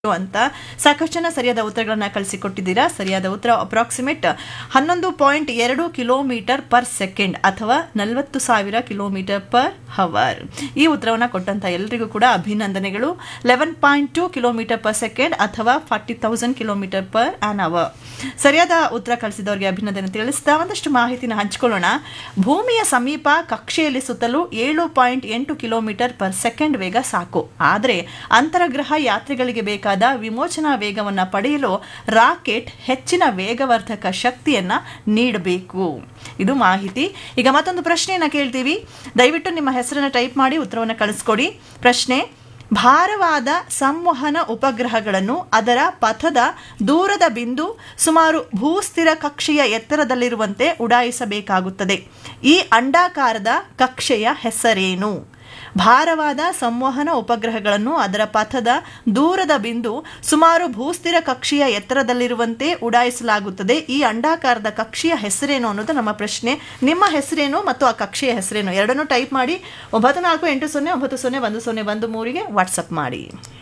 ಅಂತ ಸಾಕಷ್ಟು ಜನ ಸರಿಯಾದ ಉತ್ತರಗಳನ್ನ ಕಳಿಸಿಕೊಟ್ಟಿದ್ದೀರಾ ಸರಿಯಾದ ಉತ್ತರ ಅಪ್ರಾಕ್ಸಿಮೇಟ್ ಹನ್ನೊಂದು ಪಾಯಿಂಟ್ ಎರಡು ಕಿಲೋಮೀಟರ್ ಪರ್ ಸೆಕೆಂಡ್ ಅಥವಾ ನಲವತ್ತು ಸಾವಿರ ಕಿಲೋಮೀಟರ್ ಪರ್ ಹವರ್ ಈ ಉತ್ತರವನ್ನು ಕೊಟ್ಟಂತ ಎಲ್ಲರಿಗೂ ಕೂಡ ಅಭಿನಂದನೆಗಳು eleven point two kilometre per second ಅಥವಾ forty thousand kilometre per an hour ಸರಿಯಾದ ಉತ್ತರ ಕಳಿಸಿದವರಿಗೆ ಅಭಿನಂದನೆ ತಿಳಿಸ್ತಾ ಒಂದಷ್ಟು ಮಾಹಿತಿನ ಹಂಚಿಕೊಳ್ಳೋಣ ಭೂಮಿಯ ಸಮೀಪ ಕಕ್ಷೆಯಲ್ಲಿ ಸುತ್ತಲೂ ಏಳು ಪಾಯಿಂಟ್ ಎಂಟು ಕಿಲೋಮೀಟರ್ ಪರ್ ಸೆಕೆಂಡ್ ವೇಗ ಸಾಕು ಆದರೆ ಅಂತರಗ್ರಹ ಯಾತ್ರಿಗಳಿಗೆ ಬೇಕಾದ ವಿಮೋಚನಾ ವೇಗವನ್ನು ಪಡೆಯಲು ರಾಕೆಟ್ ಹೆಚ್ಚಿನ ವೇಗವರ್ಧಕ ಶಕ್ತಿಯನ್ನ ನೀಡಬೇಕು ಇದು ಮಾಹಿತಿ ಈಗ ಮತ್ತೊಂದು ಪ್ರಶ್ನೆಯನ್ನ ಕೇಳ್ತೀವಿ ದಯವಿಟ್ಟು ನಿಮ್ಮ ಹೆಸರನ್ನ ಟೈಪ್ ಮಾಡಿ ಉತ್ತರವನ್ನು ಕಳಿಸ್ಕೊಡಿ ಪ್ರಶ್ನೆ ಭಾರವಾದ ಸಂವಹನ ಉಪಗ್ರಹಗಳನ್ನು ಅದರ ಪಥದ ದೂರದ ಬಿಂದು ಸುಮಾರು ಭೂಸ್ಥಿರ ಕಕ್ಷೆಯ ಎತ್ತರದಲ್ಲಿರುವಂತೆ ಉಡಾಯಿಸಬೇಕಾಗುತ್ತದೆ ಈ ಅಂಡಾಕಾರದ ಕಕ್ಷೆಯ ಹೆಸರೇನು ಭಾರವಾದ ಸಂವಹನ ಉಪಗ್ರಹಗಳನ್ನು ಅದರ ಪಥದ ದೂರದ ಬಿಂದು ಸುಮಾರು ಭೂಸ್ಥಿರ ಕಕ್ಷೆಯ ಎತ್ತರದಲ್ಲಿರುವಂತೆ ಉಡಾಯಿಸಲಾಗುತ್ತದೆ ಈ ಅಂಡಾಕಾರದ ಕಕ್ಷೆಯ ಹೆಸರೇನು ಅನ್ನೋದು ನಮ್ಮ ಪ್ರಶ್ನೆ ನಿಮ್ಮ ಹೆಸರೇನು ಮತ್ತು ಆ ಕಕ್ಷೆಯ ಹೆಸರೇನು ಎರಡನ್ನೂ ಟೈಪ್ ಮಾಡಿ ಒಂಬತ್ತು ನಾಲ್ಕು ಎಂಟು ಸೊನ್ನೆ ಒಂಬತ್ತು ಸೊನ್ನೆ ಒಂದು ಸೊನ್ನೆ ಒಂದು ಮೂರಿಗೆ ವಾಟ್ಸಪ್ ಮಾಡಿ